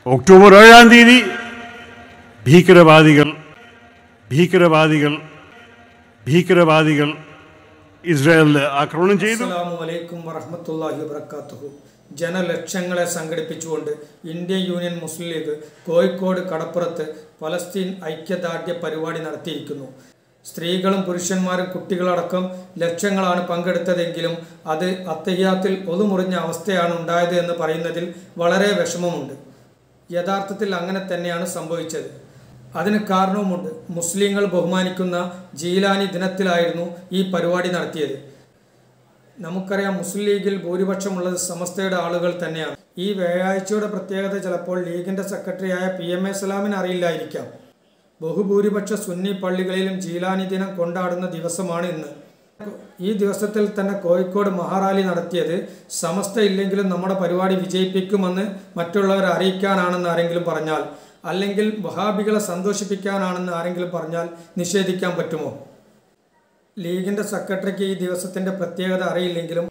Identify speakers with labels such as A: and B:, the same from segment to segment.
A: October ഏഴാം തീയതി ഭീകരവാദികൾ ഭീകരവാദികൾ ഭീകരവാദികൾ ഇസ്രായേലിൽ ആക്രമണം ചെയ്തു
B: അസ്സലാമു അലൈക്കും വറഹ്മത്തുള്ളാഹി വബറകാതുഹു ജനലക്ഷങ്ങളെ സംഘടിപ്പിച്ചുകൊണ്ട് Indian Union Muslim League Kozhikode കടപ്പുറത്ത് പലസ്തീൻ ഐക്യദാർഢ്യ പരിപാടി നടത്തിയിരിക്കുന്നു സ്ത്രീകളും പുരുഷന്മാരും കുട്ടികളടക്കം ലക്ഷങ്ങളാണ് പങ്കെടുത്തതെങ്കിലും അത് അത്തഹിയാത്തിൽ ഒതുമുറിഞ്ഞ അവസ്ഥയാണ് ഉണ്ടായത് എന്ന് പറയുന്നതിൽ വളരെ വിഷമമുണ്ട് യഥാർത്ഥത്തിൽ അങ്ങനെ തന്നെയാണ് സംഭവിച്ചത് അതിന് കാരണവുമുണ്ട് മുസ്ലിങ്ങൾ ബഹുമാനിക്കുന്ന ജീലാനി ദിനത്തിലായിരുന്നു ഈ പരിപാടി നടത്തിയത് നമുക്കറിയാം മുസ്ലിം ലീഗിൽ ഭൂരിപക്ഷമുള്ളത് സമസ്തയുടെ ആളുകൾ തന്നെയാണ് ഈ വ്യാഴാഴ്ചയുടെ പ്രത്യേകത ചിലപ്പോൾ ലീഗിന്റെ സെക്രട്ടറിയായ പി എം എ സലാമിന് അറിയില്ലായിരിക്കാം ബഹുഭൂരിപക്ഷ സുന്നി പള്ളികളിലും ജീലാനി ദിനം കൊണ്ടാടുന്ന ദിവസമാണ് ഇന്ന് ഈ ദിവസത്തിൽ തന്നെ കോഴിക്കോട് മഹാറാലി നടത്തിയത് സമസ്ത ഇല്ലെങ്കിലും നമ്മുടെ പരിപാടി വിജയിപ്പിക്കുമെന്ന് മറ്റുള്ളവരെ അറിയിക്കാനാണെന്ന് ആരെങ്കിലും പറഞ്ഞാൽ അല്ലെങ്കിൽ വഹാബികളെ സന്തോഷിപ്പിക്കാനാണെന്ന് ആരെങ്കിലും പറഞ്ഞാൽ നിഷേധിക്കാൻ പറ്റുമോ ലീഗിന്റെ സെക്രട്ടറിക്ക് ഈ ദിവസത്തിന്റെ പ്രത്യേകത അറിയില്ലെങ്കിലും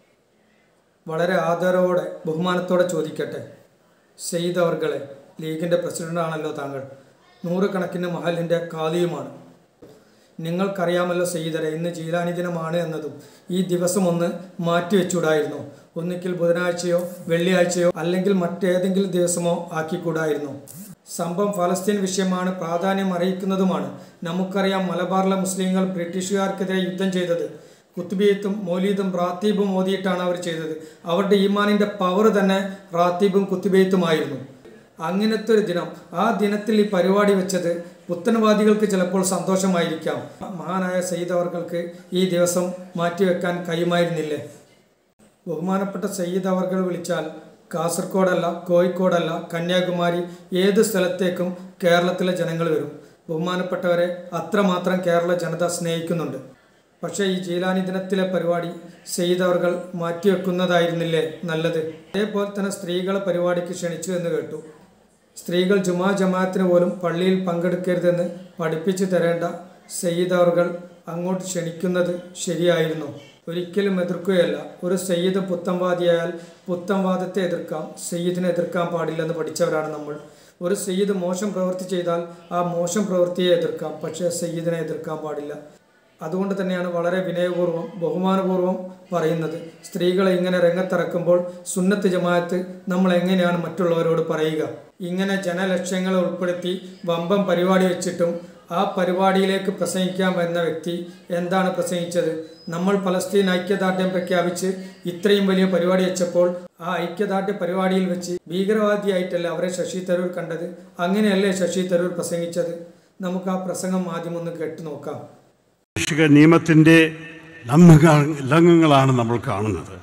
B: വളരെ ആദരവോടെ ബഹുമാനത്തോടെ ചോദിക്കട്ടെ സെയ്ദ് അവർകളെ ലീഗിന്റെ പ്രസിഡന്റാണല്ലോ താങ്കൾ നൂറുകണക്കിന് മഹലിന്റെ കാലിയുമാണ് നിങ്ങൾക്കറിയാമല്ലോ സെയ്തരെ ഇന്ന് ജീലാനി ദിനമാണ് എന്നതും ഈ ദിവസം ഒന്ന് മാറ്റിവെച്ചൂടായിരുന്നു ഒന്നിക്കിൽ ബുധനാഴ്ചയോ വെള്ളിയാഴ്ചയോ അല്ലെങ്കിൽ മറ്റേതെങ്കിലും ദിവസമോ ആക്കിക്കൂടായിരുന്നു സംഭവം ഫലസ്തീൻ വിഷയമാണ് പ്രാധാന്യം അറിയിക്കുന്നതുമാണ് നമുക്കറിയാം മലബാറിലെ മുസ്ലിങ്ങൾ ബ്രിട്ടീഷുകാർക്കെതിരെ യുദ്ധം ചെയ്തത് കുത്തുബിയത്തും മൗലീദും റാത്തീബും ഓതിയിട്ടാണ് അവർ ചെയ്തത് അവരുടെ ഈമാനിന്റെ പവർ തന്നെ റാത്തീബും കുത്തുബിയത്തുമായിരുന്നു അങ്ങനത്തെ ഒരു ദിനം ആ ദിനത്തിൽ ഈ പരിപാടി വെച്ചത് പുത്തൻവാദികൾക്ക് ചിലപ്പോൾ സന്തോഷമായിരിക്കാം മഹാനായ സയ്യിദ് അവർകൾക്ക് ഈ ദിവസം മാറ്റിവെക്കാൻ കഴിയുമായിരുന്നില്ലേ ബഹുമാനപ്പെട്ട സയ്യിദ് അവർകൾ വിളിച്ചാൽ കാസർഗോഡല്ല കോഴിക്കോടല്ല കന്യാകുമാരി ഏത് സ്ഥലത്തേക്കും കേരളത്തിലെ ജനങ്ങൾ വരും ബഹുമാനപ്പെട്ടവരെ അത്രമാത്രം കേരള ജനത സ്നേഹിക്കുന്നുണ്ട് പക്ഷേ ഈ ജീലാനി ദിനത്തിലെ പരിപാടി സെയ്ദ് അവർകൾ മാറ്റിവെക്കുന്നതായിരുന്നില്ലേ നല്ലത് അതേപോലെ തന്നെ സ്ത്രീകളെ പരിപാടിക്ക് ക്ഷണിച്ചു എന്ന് കേട്ടു സ്ത്രീകൾ ജുമാ ജമാഅത്തിന് പോലും പള്ളിയിൽ പങ്കെടുക്കരുതെന്ന് പഠിപ്പിച്ചു തരേണ്ട സയ്യിദ് അവർകൾ അങ്ങോട്ട് ക്ഷണിക്കുന്നത് ശരിയായിരുന്നു ഒരിക്കലും എതിർക്കുകയല്ല ഒരു സയ്യിദ് പുത്തംവാദിയായാൽ പുത്തംവാദത്തെ എതിർക്കാം സയ്യിദിനെ എതിർക്കാൻ പാടില്ലെന്ന് പഠിച്ചവരാണ് നമ്മൾ ഒരു സയ്യിദ് മോശം പ്രവൃത്തി ചെയ്താൽ ആ മോശം പ്രവൃത്തിയെ എതിർക്കാം പക്ഷേ സയ്യിദിനെ എതിർക്കാൻ പാടില്ല അതുകൊണ്ട് തന്നെയാണ് വളരെ വിനയപൂർവ്വം ബഹുമാനപൂർവ്വം പറയുന്നത് സ്ത്രീകളെ ഇങ്ങനെ രംഗത്തിറക്കുമ്പോൾ സുന്നത്ത് ജമാഅത്ത് നമ്മൾ എങ്ങനെയാണ് മറ്റുള്ളവരോട് പറയുക ഇങ്ങനെ ജനലക്ഷ്യങ്ങളെ ഉൾപ്പെടുത്തി വമ്പം പരിപാടി വെച്ചിട്ടും ആ പരിപാടിയിലേക്ക് പ്രസംഗിക്കാം എന്ന വ്യക്തി എന്താണ് പ്രസംഗിച്ചത് നമ്മൾ പലസ്തീൻ ഐക്യദാർഢ്യം പ്രഖ്യാപിച്ച് ഇത്രയും വലിയ പരിപാടി വെച്ചപ്പോൾ ആ ഐക്യദാർഢ്യ പരിപാടിയിൽ വെച്ച് ഭീകരവാദിയായിട്ടല്ല അവരെ ശശി തരൂർ കണ്ടത് അങ്ങനെയല്ലേ ശശി തരൂർ പ്രസംഗിച്ചത് നമുക്ക് ആ പ്രസംഗം ആദ്യം ഒന്ന് കേട്ടു നോക്കാം
A: കാർഷിക നിയമത്തിൻ്റെ ലംഘ ലംഘങ്ങളാണ് നമ്മൾ കാണുന്നത്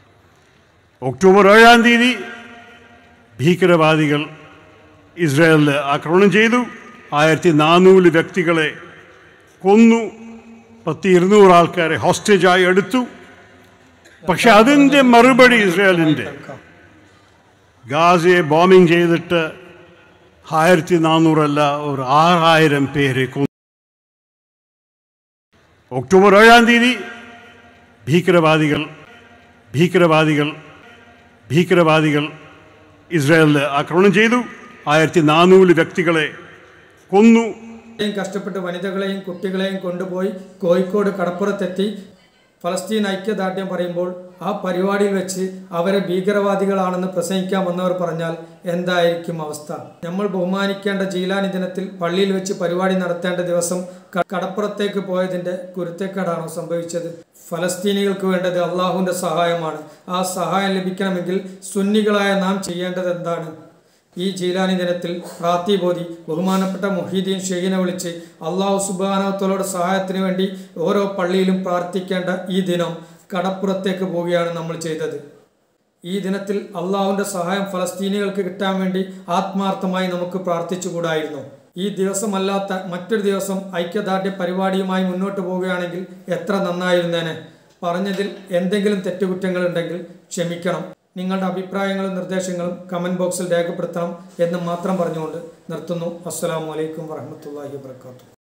A: ഒക്ടോബർ ഏഴാം തീയതി ഭീകരവാദികൾ ഇസ്രായേലിൽ ആക്രമണം ചെയ്തു ആയിരത്തി നാനൂറ് വ്യക്തികളെ കൊന്നു പത്ത് ഇരുന്നൂറ് ആൾക്കാരെ ഹോസ്റ്റേജായി എടുത്തു പക്ഷെ അതിൻ്റെ മറുപടി ഇസ്രായേലിൻ്റെ ഗാസയെ ബോംബിംഗ് ചെയ്തിട്ട് ആയിരത്തി നാനൂറല്ല ഒരു ആറായിരം പേരെ കൊന്നു ഒക്ടോബർ ഏഴാം തീയതി ഭീകരവാദികൾ ഭീകരവാദികൾ ഭീകരവാദികൾ ഇസ്രായേലിൽ ആക്രമണം ചെയ്തു ആയിരത്തി നാനൂറ് വ്യക്തികളെ കൊന്നു
B: യും കഷ്ടപ്പെട്ട് വനിതകളെയും കുട്ടികളെയും കൊണ്ടുപോയി കോഴിക്കോട് കടപ്പുറത്തെത്തി ഫലസ്തീൻ ഐക്യദാർഢ്യം പറയുമ്പോൾ ആ പരിപാടിയിൽ വെച്ച് അവരെ ഭീകരവാദികളാണെന്ന് പ്രസംഗിക്കാൻ വന്നവർ പറഞ്ഞാൽ എന്തായിരിക്കും അവസ്ഥ നമ്മൾ ബഹുമാനിക്കേണ്ട ജീലാനി ദിനത്തിൽ പള്ളിയിൽ വെച്ച് പരിപാടി നടത്തേണ്ട ദിവസം ക- കടപ്പുറത്തേക്ക് പോയതിന്റെ കുരുത്തേക്കേടാണോ സംഭവിച്ചത് ഫലസ്തീനികൾക്ക് വേണ്ടത് അള്ളാഹുവിന്റെ സഹായമാണ് ആ സഹായം ലഭിക്കണമെങ്കിൽ സുന്നികളായ നാം ചെയ്യേണ്ടത് എന്താണ് ഈ ജീലാനി ദിനത്തിൽ പ്രാത്തിബോധി ബഹുമാനപ്പെട്ട മുഹീദ്ദീൻ ഷെയ്ഖിനെ വിളിച്ച് അള്ളാഹു സുബാനവത്തോടെ സഹായത്തിന് വേണ്ടി ഓരോ പള്ളിയിലും പ്രാർത്ഥിക്കേണ്ട ഈ ദിനം കടപ്പുറത്തേക്ക് പോവുകയാണ് നമ്മൾ ചെയ്തത് ഈ ദിനത്തിൽ അള്ളാഹുവിന്റെ സഹായം ഫലസ്തീനികൾക്ക് കിട്ടാൻ വേണ്ടി ആത്മാർത്ഥമായി നമുക്ക് പ്രാർത്ഥിച്ചുകൂടായിരുന്നു ഈ ദിവസമല്ലാത്ത മറ്റൊരു ദിവസം ഐക്യദാർഢ്യ പരിപാടിയുമായി മുന്നോട്ട് പോവുകയാണെങ്കിൽ എത്ര നന്നായിരുന്നേനെ പറഞ്ഞതിൽ എന്തെങ്കിലും തെറ്റുകുറ്റങ്ങൾ ഉണ്ടെങ്കിൽ ക്ഷമിക്കണം നിങ്ങളുടെ അഭിപ്രായങ്ങളും നിർദ്ദേശങ്ങളും കമന്റ് ബോക്സിൽ രേഖപ്പെടുത്തണം എന്ന് മാത്രം പറഞ്ഞുകൊണ്ട് നിർത്തുന്നു അസ്സലാമു അലൈക്കും വറഹമത്തല്ലാഹി വാത്തു